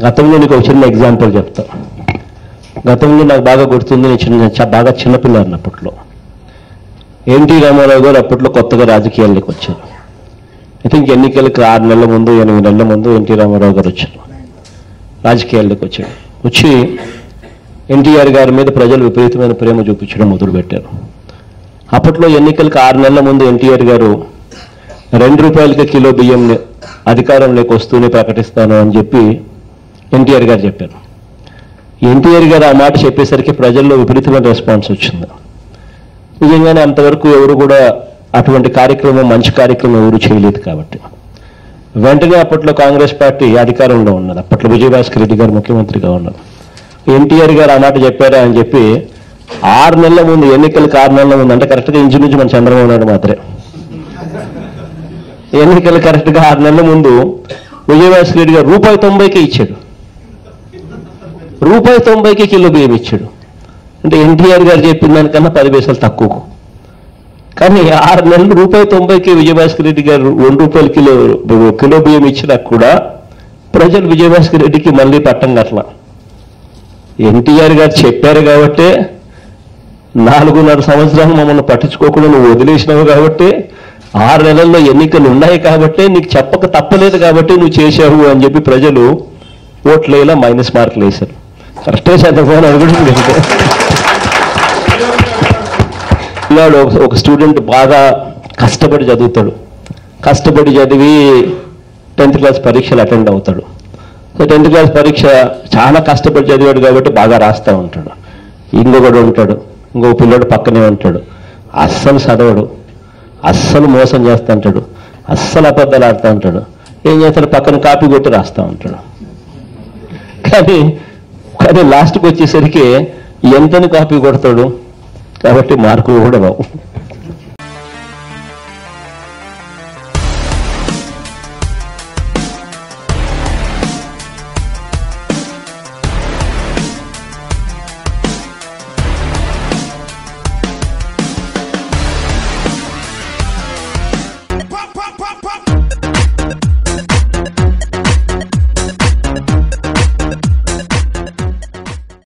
గతంలో నీకు ఒక చిన్న ఎగ్జాంపుల్ చెప్తా గతంలో నాకు బాగా గుర్తుంది నేను చిన్న చ- బాగా చిన్నపిల్లాడిని అప్పట్లో ఎన్టీ రామారావు గారు అప్పట్లో కొత్తగా రాజకీయాల్లోకి వచ్చారు ఐ థింక్ ఎన్నికలకు ఆరు నెలల ముందు ఎనిమిది నెలల ముందు ఎన్టీ రామారావు గారు వచ్చారు రాజకీయాల్లోకి వచ్చాడు వచ్చి ఎన్టీఆర్ గారి మీద ప్రజలు విపరీతమైన ప్రేమ చూపించడం మొదలుపెట్టారు అప్పట్లో ఎన్నికలకు ఆరు నెలల ముందు ఎన్టీఆర్ గారు రెండు రూపాయలకి కిలో బియ్యం అధికారంలోకి వస్తూనే ప్రకటిస్తాను అని చెప్పి ఎన్టీఆర్ గారు చెప్పారు ఎన్టీఆర్ గారు ఆ మాట చెప్పేసరికి ప్రజల్లో విపరీతమైన రెస్పాన్స్ వచ్చింది నిజంగానే అంతవరకు ఎవరు కూడా అటువంటి కార్యక్రమం మంచి కార్యక్రమం ఎవరు చేయలేదు కాబట్టి వెంటనే అప్పట్లో కాంగ్రెస్ పార్టీ అధికారంలో ఉన్నది అప్పట్లో విజయభాస్కర్ రెడ్డి గారు ముఖ్యమంత్రిగా ఉన్నారు ఎన్టీఆర్ గారు ఆ మాట చెప్పారా అని చెప్పి ఆరు నెలల ముందు ఎన్నికలకు ఆరు నెలల ముందు అంటే కరెక్ట్గా ఇంచుమించు మన చంద్రబాబు నాయుడు మాత్రమే ఎన్నికలు కరెక్ట్గా ఆరు నెలల ముందు విజయభాస్కర్ రెడ్డి గారు రూపాయి తొంభైకే ఇచ్చాడు రూపాయి తొంభైకి కిలో బియ్యం ఇచ్చాడు అంటే ఎన్టీఆర్ గారు చెప్పిన దానికన్నా పది పైసలు తక్కువ కానీ ఆరు నెలలు రూపాయి తొంభైకి విజయభాస్కర్ రెడ్డి గారు రెండు రూపాయల కిలో కిలో బియ్యం ఇచ్చినా కూడా ప్రజలు విజయభాస్కర్ రెడ్డికి మళ్ళీ పట్టం కట్ల ఎన్టీఆర్ గారు చెప్పారు కాబట్టే నాలుగున్నర సంవత్సరాలు మమ్మల్ని పట్టించుకోకుండా నువ్వు వదిలేసినావు కాబట్టి ఆరు నెలల్లో ఎన్నికలు ఉన్నాయి కాబట్టి నీకు చెప్పక తప్పలేదు కాబట్టి నువ్వు చేశావు అని చెప్పి ప్రజలు ఓట్లేలా మైనస్ మార్కులు వేశారు కరెక్టే చంద్రబాబు నాయుడు కూడా లేదు. పిల్లాడు ఒక- ఒక స్టూడెంట్ బాగా కష్టపడి చదువుతాడు కష్టపడి చదివి టెన్త్ క్లాస్ పరీక్షలు అటెండ్ అవుతాడు సో టెన్త్ క్లాస్ పరీక్ష చాలా కష్టపడి చదివాడు కాబట్టి బాగా రాస్తూ ఉంటాడు ఇంకొకడు ఉంటాడు ఇంకో పిల్లోడు పక్కనే ఉంటాడు అస్సలు చదవడు అస్సలు మోసం చేస్తూ ఉంటాడు అస్సలు అబద్ధాలు ఆడుతూ ఉంటాడు ఏం చేస్తాడు పక్కన కాపీ కొట్టి రాస్తూ ఉంటాడు కానీ కానీ లాస్ట్కి వచ్చేసరికి ఎంతని కాపీ కొడతాడు కాబట్టి మార్కులు కూడా రావు